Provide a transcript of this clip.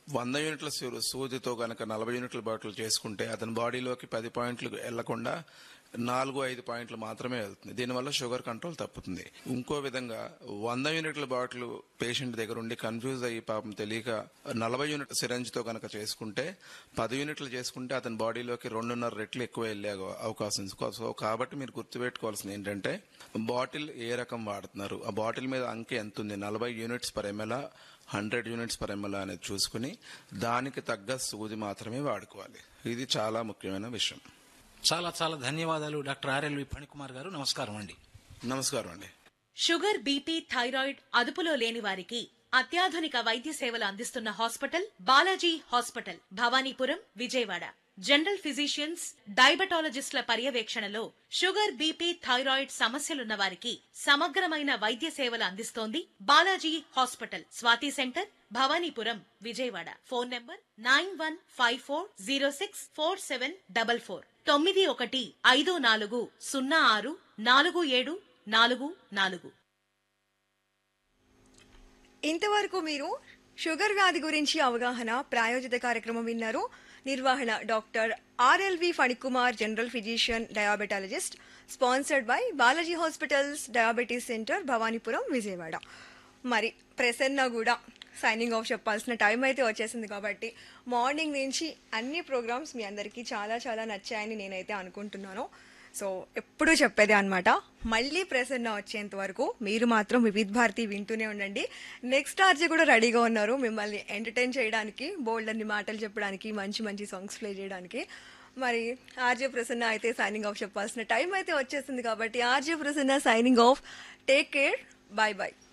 వంద యూనిట్ల సూ- సూదితో గనక నలభై యూనిట్ల బాటిల్ చేసుకుంటే అతని బాడీలోకి పది పాయింట్లు వెళ్లకుండా నాలుగు ఐదు పాయింట్లు మాత్రమే వెళ్తుంది దీనివల్ల షుగర్ కంట్రోల్ తప్పుతుంది ఇంకో విధంగా వంద యూనిట్ల బాటిల్ పేషెంట్ దగ్గర ఉండి కన్ఫ్యూజ్ అయ్యి పాపం తెలియక నలభై యూనిట్ సిరంజ్ తో కనుక చేసుకుంటే పది యూనిట్లు చేసుకుంటే అతని బాడీలోకి రెండున్నర రెట్లు ఎక్కువ వెళ్ళే అవ- అవకాశం ఉంది సో కాబట్టి మీరు గుర్తుపెట్టుకోవాల్సింది ఏంటంటే బాటిల్ ఏ రకం వాడుతున్నారు ఆ బాటిల్ మీద అంకె ఎంత ఉంది నలభై units per ML hundred units per ML అనేది చూసుకుని దానికి తగ్గ సూది మాత్రమే వాడుకోవాలి ఇది చాలా ముఖ్యమైన విషయం చాలా చాలా ధన్యవాదాలు డాక్టర్ ఆర్ఎల్వి ఫణికుమార్ గారు నమస్కారం అండి నమస్కారం అండి షుగర్ బీపీ థైరాయిడ్ అదుపులో లేని వారికి అత్యాధునిక వైద్య సేవలు అందిస్తున్న hospital Balaji hospital Bhavanipuram Vijayawada general physicians డయాబెటాలజిస్టుల పర్యవేక్షణలో షుగర్ బీపీ థైరాయిడ్ సమస్యలున్న వారికి సమగ్రమైన వైద్య సేవలు అందిస్తోంది Balaji hospital Swathi centre Bhavanipuram Vijayawada phone number nine one five four zero six four seven double four తొమ్మిది ఒకటి ఐదు నాలుగు సున్నా ఆరు నాలుగు ఏడు నాలుగు నాలుగు ఇంతవరకు మీరు షుగర్ వ్యాధి గురించి అవగాహన ప్రాయోజిత కార్యక్రమం విన్నారు నిర్వహణ doctor RLV Phanikumar general physician diabetologist sponsored by Balaji hospitals diabetes centre Bhavanipuram Vijayawada మరి ప్రసన్న కూడా సైనింగ్ ఆఫ్ చెప్పాల్సిన టైం అయితే వచ్చేసింది కాబట్టి మార్నింగ్ నుంచి అన్ని ప్రోగ్రామ్స్ మీ అందరికీ చాలా చాలా నచ్చాయని నేనైతే అనుకుంటున్నాను సో ఎప్పుడూ చెప్పేదే అనమాట మళ్ళీ ప్రసన్న వచ్చేంత వరకు మీరు మాత్రం వివిధ్ భారతి వింటూనే ఉండండి నెక్స్ట్ ఆర్జే కూడా రెడీగా ఉన్నారు మిమ్మల్ని ఎంటర్టైన్ చేయడానికి బోల్డ్ అన్ని మాటలు చెప్పడానికి మంచి మంచి సాంగ్స్ ప్లే చేయడానికి మరి ఆర్జే ప్రసన్న అయితే సైనింగ్ ఆఫ్ చెప్పాల్సిన టైం అయితే వచ్చేసింది కాబట్టి RJ Prasanna signing off take care bye bye